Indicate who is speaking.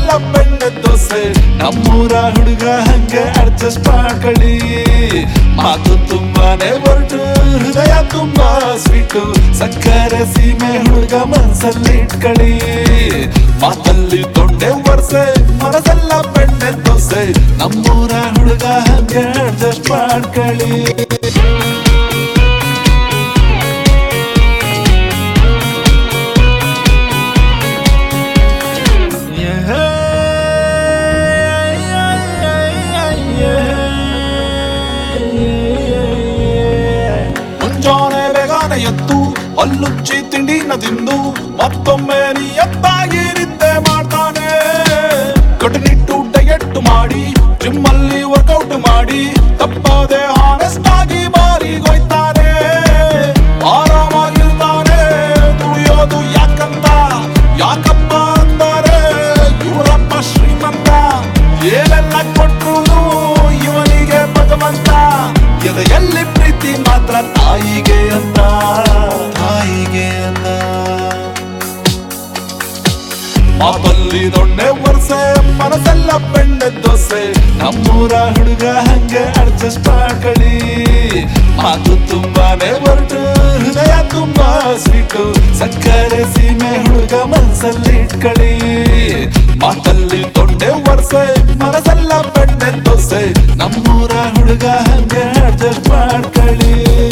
Speaker 1: ಮನಸ್ಸೆಲ್ಲ ಬೆಣ್ಣೆ ದೋಸೆ ನಮ್ಮೂರ ಹುಡುಗ ಹಂಗೆ ಅಡ್ಜಸ್ಟ್ ಮಾಡ್ಕೊಳ್ಳಿ ಮಾತು ತುಂಬಾನೇ ಒರಟು ಹೃದಯ ತುಂಬಾ ಸ್ವೀಟು ಸಕ್ಕರೆ ಸೀಮೆ ಹುಡುಗ ಮನಸ್ಸಲ್ಲಿ ಇಟ್ಕೊಳ್ಳಿ ಮಾತಲ್ಲಿ ದೊಡ್ಡೆ ವರ್ಷೆ ಮನಸ್ಸೆಲ್ಲ ಬೆಣ್ಣೆ ದೋಸೆ ನಮ್ಮೂರ ಹುಡುಗ ಹಂಗೆ ಅಡ್ಜಸ್ಟ್ ಮಾಡ್ಕೊಳ್ಳಿ ಮುಂಜಾನೆ ಬೇಗನೆ ಎದ್ದು ಹಲ್ಲುಚ್ಚಿ ತಿಂಡಿನ ತಿಂದು ಮತ್ತೊಮ್ಮೆ ನೀ ಎತ್ತಾಗಿ ನಿದ್ದೆ ಮಾಡ್ತಾನೆ ಕಟುನಿಟ್ಟು ಡಯಟ್ ಮಾಡಿ ಜಿಮ್ ಅಲ್ಲಿ ವರ್ಕೌಟ್ ಮಾಡಿ ತಪ್ಪದೆ ಆನೆಸ್ಟ್ ಆಗಿ ಬಾರಿಗೋಯ್ತಾನೆ ಆರಾಮಾಗಿರ್ತಾನೆ ದುಡಿಯೋದು ಯಾಕಂತ ಯಾಕಪ್ಪ ಅಂತಾರೆ ಇವರಪ್ಪ ಶ್ರೀಮಂತ ಏನೆಲ್ಲ ಕೊಟ್ರು ಇವನಿಗೆ ಭಗವಂತ ಎದೆಯಲ್ಲಿ ಪ್ರೀತಿ ಮಾತ್ರ ತಾಯಿಗೆ ಅಂತ ತಾಯಿಗೆ ಅಂತ ಮಾತಲ್ಲಿ ದೊಣ್ಣೆ ವರ್ಷೆ ಮನಸ್ಸೆಲ್ಲ ಬೆಣ್ಣೆ ದೋಸೆ ನಮ್ಮೂರ ಹುಡುಗ ಹಂಗೆ ಅಡ್ಜಸ್ಟ್ ಮಾಡ್ಕೊಳ್ಳಿ ಮಾತು ತುಂಬಾನೇ ಹೊರಟು ಹೃದಯ ತುಂಬಾ ಸ್ವೀಟು ಸಕ್ಕರೆ ಸೀಮೆ ಹುಡುಗ ಮನಸ್ಸಲ್ಲಿ ಇಟ್ಕೊಳ್ಳಿ ಮಾತಲ್ಲಿ ದೊಡ್ಡೆ ವರ್ಷೆ ಮನಸ್ಸೆಲ್ಲ ಬೆಣ್ಣೆ ದೋಸೆ ನಮ್ಮೂರ ಹುಡುಗ ಹಂಗೆ ಅಡ್ಜಸ್ಟ್ ಮಾಡ್ಕೊಳ್ಳಿ